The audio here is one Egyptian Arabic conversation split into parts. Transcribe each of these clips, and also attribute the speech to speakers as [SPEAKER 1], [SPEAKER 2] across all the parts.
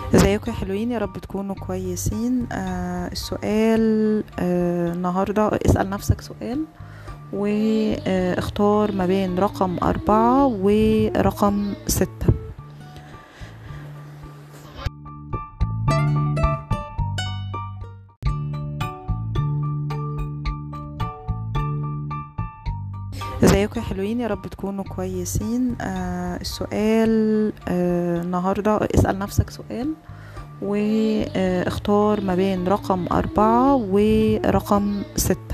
[SPEAKER 1] ازيكم يا حلوين يا رب تكونوا كويسين آه السؤال آه النهاردة اسأل نفسك سؤال واختار ما بين رقم أربعة ورقم ستة ازيكم يا حلوين يا رب تكونوا كويسين آه السؤال آه النهاردة اسأل نفسك سؤال واختار ما بين رقم أربعة ورقم ستة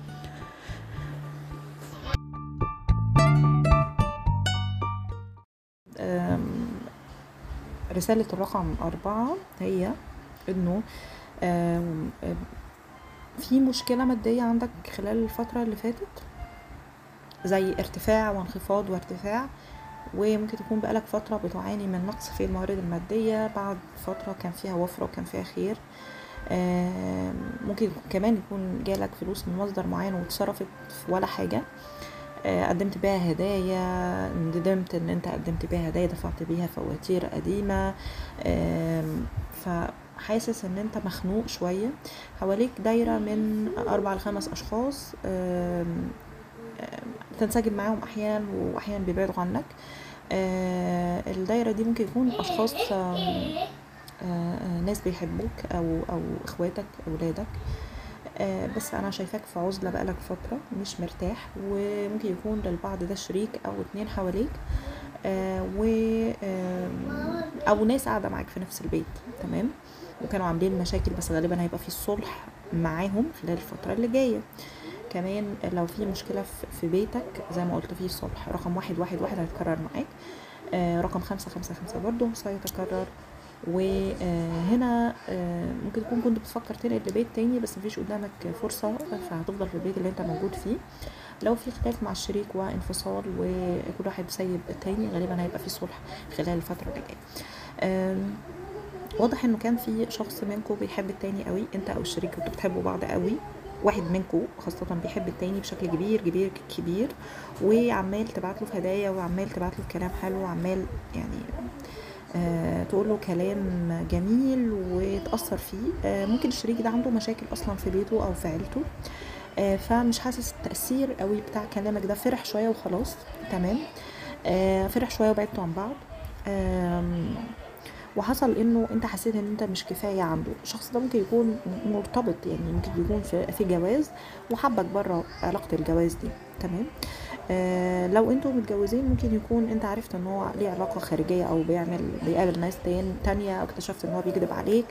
[SPEAKER 1] آم، رسالة الرقم أربعة هي إنه آم، آم، في مشكلة مادية عندك خلال الفترة اللي فاتت زي ارتفاع وانخفاض وارتفاع وممكن تكون بقالك فترة بتعاني من نقص في الموارد المادية بعد فترة كان فيها وفرة وكان فيها خير آم، ممكن يكون- كمان يكون جالك فلوس من مصدر معين واتصرفت في ولا حاجة آه، قدمت بيها هدايا ندمت ان انت قدمت بيها هدايا دفعت بيها فواتير قديمة آم، فحاسس ان انت مخنوق شوية حواليك دايرة من اربع لخمس اشخاص آم، بتنسجم معاهم احيانا واحيانا بيبعدوا عنك آه، الدايره دي ممكن يكون اشخاص آم، آه، آه، ناس بيحبوك او او اخواتك اولادك آه، بس انا شايفاك في عزله بقالك فتره مش مرتاح وممكن يكون للبعض ده شريك او اتنين حواليك آه، و آم، او ناس قاعده معاك في نفس البيت تمام وكانوا عاملين مشاكل بس غالبا هيبقى في صلح معاهم خلال الفتره اللي جايه كمان لو في مشكلة في- في بيتك زي ما قلت في صلح رقم واحد واحد واحد هيتكرر معاك آه، رقم خمسة خمسة خمسة برضه سيتكرر وهنا ممكن تكون كنت بتفكر تنقل لبيت تاني بس مفيش قدامك فرصة فهتفضل في البيت اللي انت موجود فيه لو في خلاف مع الشريك وانفصال وكل واحد سايب التاني غالبا هيبقى في صلح خلال الفترة اللي جاية آم، واضح انه كان في شخص منكم بيحب التاني قوي انت او الشريك انتوا بتحبوا بعض قوي واحد منكم خاصة بيحب التاني بشكل كبير كبير كبير وعمال تبعت له في هدايا وعمال تبعت له كلام حلو وعمال يعني آه تقول له كلام جميل وتأثر فيه آه ممكن الشريك ده عنده مشاكل أصلا في بيته أو في عيلته آه فمش حاسس التأثير قوي بتاع كلامك ده فرح شوية وخلاص تمام آه فرح شوية وبعدتوا عن بعض آم، وحصل انه انت حسيت ان انت مش كفايه عنده الشخص ده ممكن يكون مرتبط يعني ممكن يكون في, في جواز وحبك بره علاقه الجواز دي تمام آه لو انتوا متجوزين ممكن يكون انت عرفت ان هو ليه علاقه خارجيه او بيعمل بيقابل ناس تان تانية او اكتشفت ان هو بيكذب عليك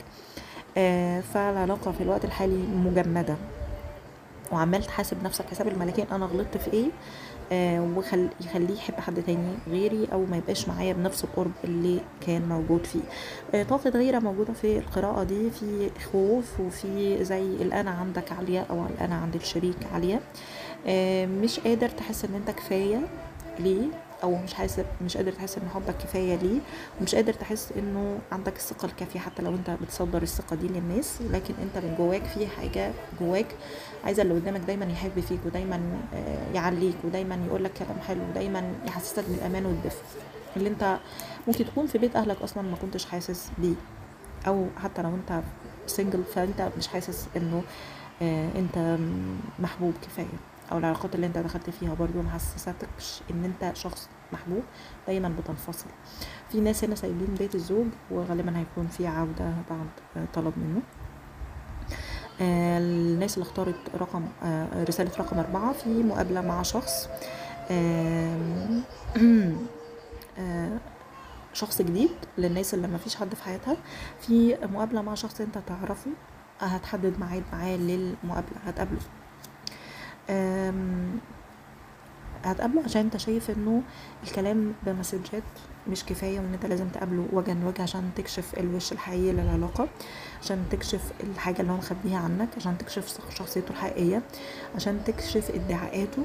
[SPEAKER 1] آه فالعلاقه في الوقت الحالي مجمده وعمال تحاسب نفسك حساب الملكين انا غلطت في ايه آه وخل يخليه يحب حد تاني غيري او ما يبقاش معايا بنفس القرب اللي كان موجود فيه آه طاقة غيرة موجودة في القراءة دي في خوف وفي زي الأنا عندك عالية أو الأنا عند الشريك عالية آه مش قادر تحس ان انت كفاية ليه او مش حاسس مش قادر تحس ان حبك كفايه ليه ومش قادر تحس انه عندك الثقه الكافيه حتى لو انت بتصدر الثقه دي للناس لكن انت من جواك في حاجه جواك عايزه اللي قدامك دايما يحب فيك ودايما آه، يعليك ودايما يقول لك كلام حلو ودايما يحسسك بالامان والدفء اللي انت ممكن تكون في بيت اهلك اصلا ما كنتش حاسس بيه او حتى لو انت سنجل فانت مش حاسس انه آه، انت محبوب كفايه او العلاقات اللي انت دخلت فيها برضو ما حسستكش ان انت شخص محبوب دايما بتنفصل في ناس هنا سايبين بيت الزوج وغالبا هيكون في عودة بعد آه، طلب منه آه، الناس اللي اختارت رقم آه، رسالة رقم أربعة في مقابلة مع شخص آم، آه، شخص جديد للناس اللي ما فيش حد في حياتها في مقابلة مع شخص انت تعرفه آه، هتحدد ميعاد معاه للمقابلة هتقابله آم، هتقابله عشان انت شايف انه الكلام بمسجات مش كفاية وان انت لازم تقابله وجها لوجه عشان تكشف الوش الحقيقي للعلاقة عشان تكشف الحاجة اللي هو مخبيها عنك عشان تكشف شخصيته الحقيقية عشان تكشف ادعاءاته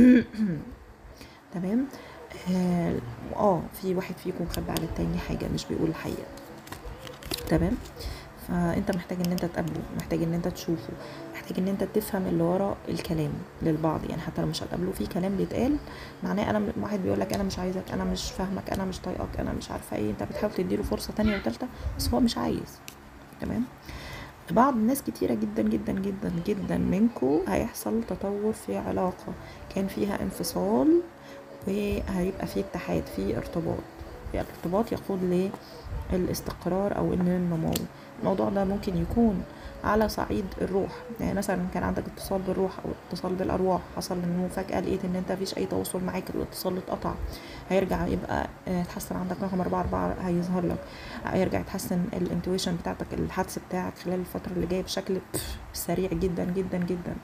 [SPEAKER 1] تمام اه آه، في واحد فيكم مخبي على التاني حاجة مش بيقول الحقيقة تمام فانت محتاج ان انت تقابله محتاج ان انت تشوفه محتاج ان انت تفهم اللي ورا الكلام للبعض يعني حتى لو مش هتقابله في كلام بيتقال معناه انا واحد بيقول لك انا مش عايزك انا مش فاهمك انا مش طايقك انا مش عارفه ايه انت بتحاول تديله فرصه تانية وتالتة بس هو مش عايز تمام بعض الناس كتيرة جدا جدا جدا جدا منكو هيحصل تطور في علاقة كان فيها انفصال وهيبقى في اتحاد في ارتباط في الارتباط يقود للاستقرار او ان النمو الموضوع ده ممكن يكون على صعيد الروح يعني مثلا كان عندك اتصال بالروح او اتصال بالارواح حصل انه فجاه لقيت ان انت مفيش اي تواصل معاك الاتصال اتقطع هيرجع يبقى يتحسن عندك رقم أربعة أربعة هيظهر لك هيرجع يتحسن الانتويشن بتاعتك الحدس بتاعك خلال الفترة اللي جاية بشكل سريع جدا جدا جدا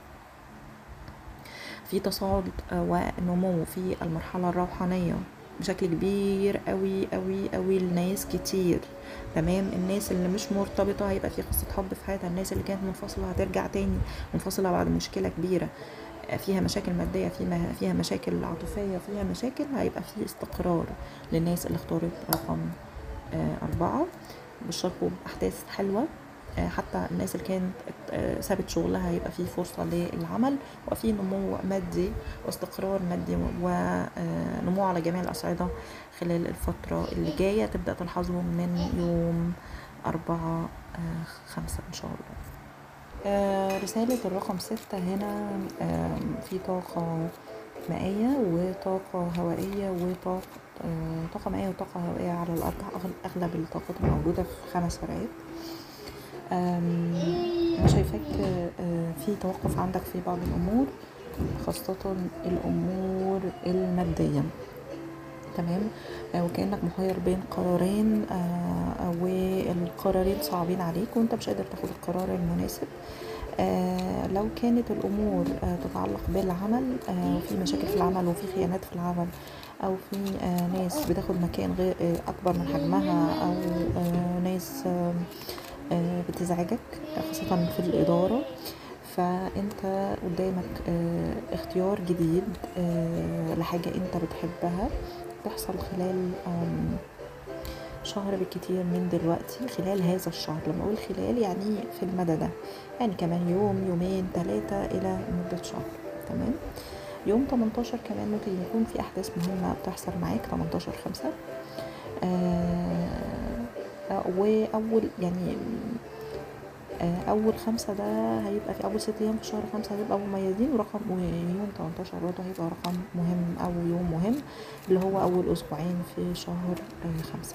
[SPEAKER 1] في تصاعد ونمو في المرحلة الروحانية بشكل كبير قوي قوي قوي لناس كتير تمام الناس اللي مش مرتبطة هيبقى في قصة حب في حياتها الناس اللي كانت منفصلة هترجع تاني منفصلة بعد مشكلة كبيرة فيها مشاكل مادية فيها فيها مشاكل عاطفية فيها مشاكل هيبقى في استقرار للناس اللي اختارت رقم أربعة بشاركوا بأحداث حلوة حتى الناس اللي كانت سابت شغلها هيبقى في فرصة للعمل وفي نمو مادي واستقرار مادي ونمو على جميع الأصعدة خلال الفترة اللي جاية تبدأ تلاحظهم من يوم أربعة خمسة إن شاء الله رسالة الرقم ستة هنا في طاقة مائية وطاقة هوائية وطاقة طاقة مائية وطاقة هوائية على الأرجح أغلب الطاقات الموجودة في خمس ورقات أنا شايفاك في توقف عندك في بعض الأمور خاصة الأمور المادية تمام وكأنك مخير بين قرارين والقرارين صعبين عليك وانت مش قادر تاخد القرار المناسب لو كانت الأمور تتعلق بالعمل وفي مشاكل في العمل وفي خيانات في العمل أو في ناس بتاخد مكان غير أكبر من حجمها أو ناس بتزعجك خاصة في الإدارة فأنت قدامك اختيار جديد لحاجة أنت بتحبها تحصل خلال شهر بالكتير من دلوقتي خلال هذا الشهر لما أقول خلال يعني في المدى ده يعني كمان يوم يومين ثلاثة إلى مدة شهر تمام يوم 18 كمان ممكن يكون في أحداث مهمة بتحصل معاك 18 خمسة آه وأول يعني أول خمسة ده هيبقى في أول ست أيام في شهر خمسة هيبقى مميزين ورقم يوم 18 برضه هيبقى رقم مهم أو يوم مهم اللي هو أول أسبوعين في شهر خمسة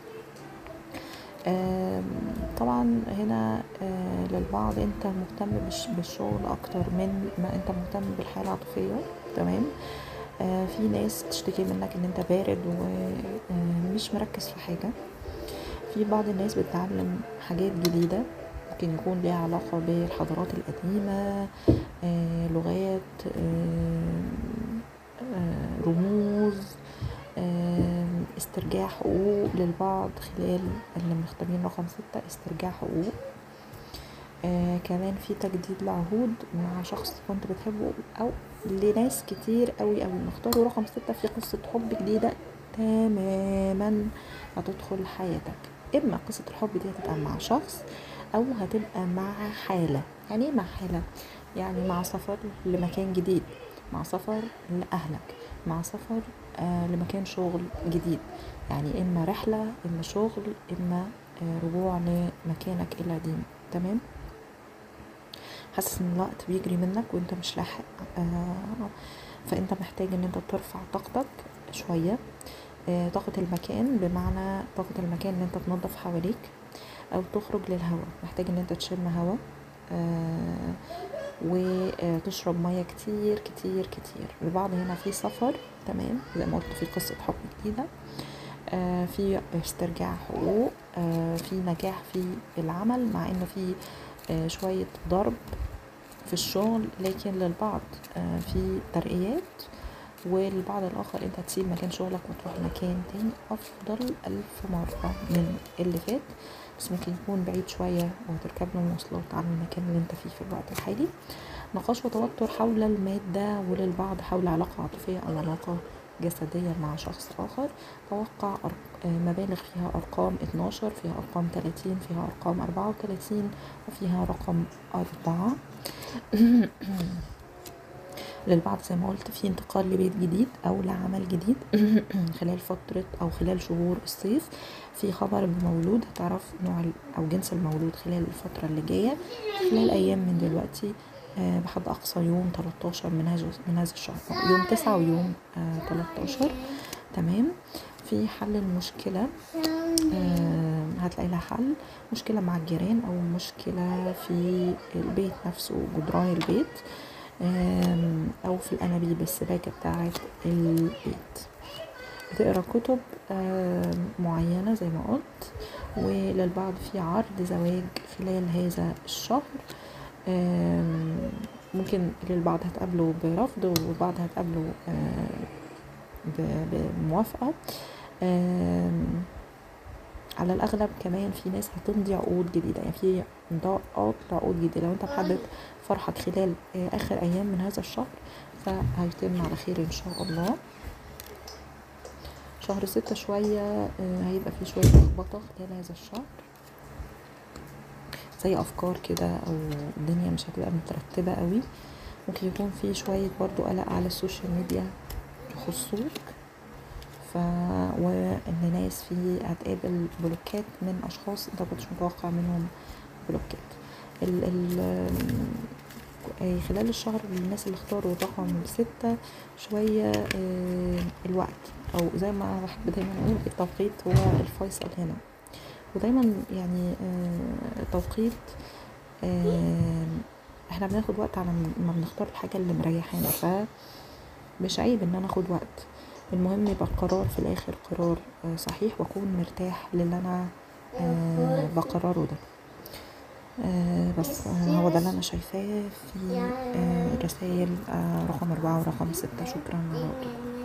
[SPEAKER 1] طبعا هنا للبعض انت مهتم بالشغل اكتر من ما انت مهتم بالحياه العاطفيه تمام في ناس تشتكي منك ان انت بارد ومش مركز في حاجه في بعض الناس بتتعلم حاجات جديده ممكن يكون ليها علاقة بالحضارات القديمة آه، لغات آه، آه، رموز استرجاع حقوق للبعض خلال اللي مختارين رقم ستة استرجاع حقوق آه كمان في تجديد العهود مع شخص كنت بتحبه او لناس كتير قوي قوي مختاروا رقم ستة في قصة حب جديدة تماما هتدخل حياتك اما قصة الحب دي هتبقى مع شخص او هتبقى مع حالة يعني ايه مع حالة يعني مع سفر لمكان جديد مع سفر لأهلك مع سفر آه لمكان شغل جديد يعني إما رحلة إما شغل إما آه رجوع لمكانك القديم تمام حاسس ان الوقت بيجري منك وانت مش لاحق آه فانت محتاج ان انت ترفع طاقتك شوية آه طاقة المكان بمعنى طاقة المكان ان انت تنظف حواليك او تخرج للهواء محتاج ان انت تشم هواء آه وتشرب ميه كتير كتير كتير البعض هنا في سفر تمام زي ما قلت في قصة حب جديدة آه في استرجاع حقوق آه في نجاح في العمل مع انه في آه شوية ضرب في الشغل لكن للبعض آه في ترقيات والبعض الآخر انت تسيب مكان شغلك وتروح مكان تاني أفضل ألف مرة من اللي فات بس ممكن يكون بعيد شوية وهتركب له مواصلات عن المكان اللي انت فيه في الوقت الحالي نقاش وتوتر حول المادة وللبعض حول علاقة عاطفية أو علاقة جسديا مع شخص آخر توقع أرق- آه، مبالغ فيها أرقام 12 فيها أرقام 30 فيها أرقام 34 وفيها رقم أربعة للبعض زي ما قلت في انتقال لبيت جديد أو لعمل جديد خلال فترة أو خلال شهور الصيف في خبر بمولود هتعرف نوع ال- أو جنس المولود خلال الفترة اللي جاية خلال أيام من دلوقتي آه، بحد أقصى يوم 13 من هذا من هذا الشهر يوم 9 ويوم آه، 13 تمام في حل المشكلة آه، هتلاقي لها حل مشكلة مع الجيران أو مشكلة في البيت نفسه جدران البيت آم، أو في الأنابيب السباكة بتاعة البيت بتقرا كتب آم، معينة زي ما قلت وللبعض في عرض زواج خلال هذا الشهر آم، ممكن للبعض هتقابله برفض والبعض هتقابله آه، ب- بموافقة آم، على الأغلب كمان في ناس هتمضي عقود جديدة يعني في امضاءات لعقود جديدة لو انت محدد فرحك خلال آه، آخر أيام من هذا الشهر فهيتم على خير إن شاء الله شهر ستة شوية آه، هيبقى فيه شوية لخبطة خلال هذا الشهر زي أفكار كده أو الدنيا مش هتبقى مترتبة قوي ممكن يكون في شوية برضو قلق على السوشيال ميديا يخصوك ف وان ناس في هتقابل بلوكات من اشخاص انت مكنتش متوقع منهم بلوكات ال ال آه، خلال الشهر الناس اللي اختاروا رقم ستة شوية آه، الوقت أو زي ما بحب دايما أقول التوقيت هو الفيصل هنا ودايما يعني آه، التوقيت آه، احنا بناخد وقت على ما بنختار الحاجة اللي مريحانا فمش عيب ان انا اخد وقت المهم يبقى القرار في الاخر قرار آه، صحيح واكون مرتاح للي انا آه، بقرره ده آه، بس آه، هو ده اللي انا شايفاه في آه، رسائل آه، رقم أربعة ورقم ستة شكرا على وقتكم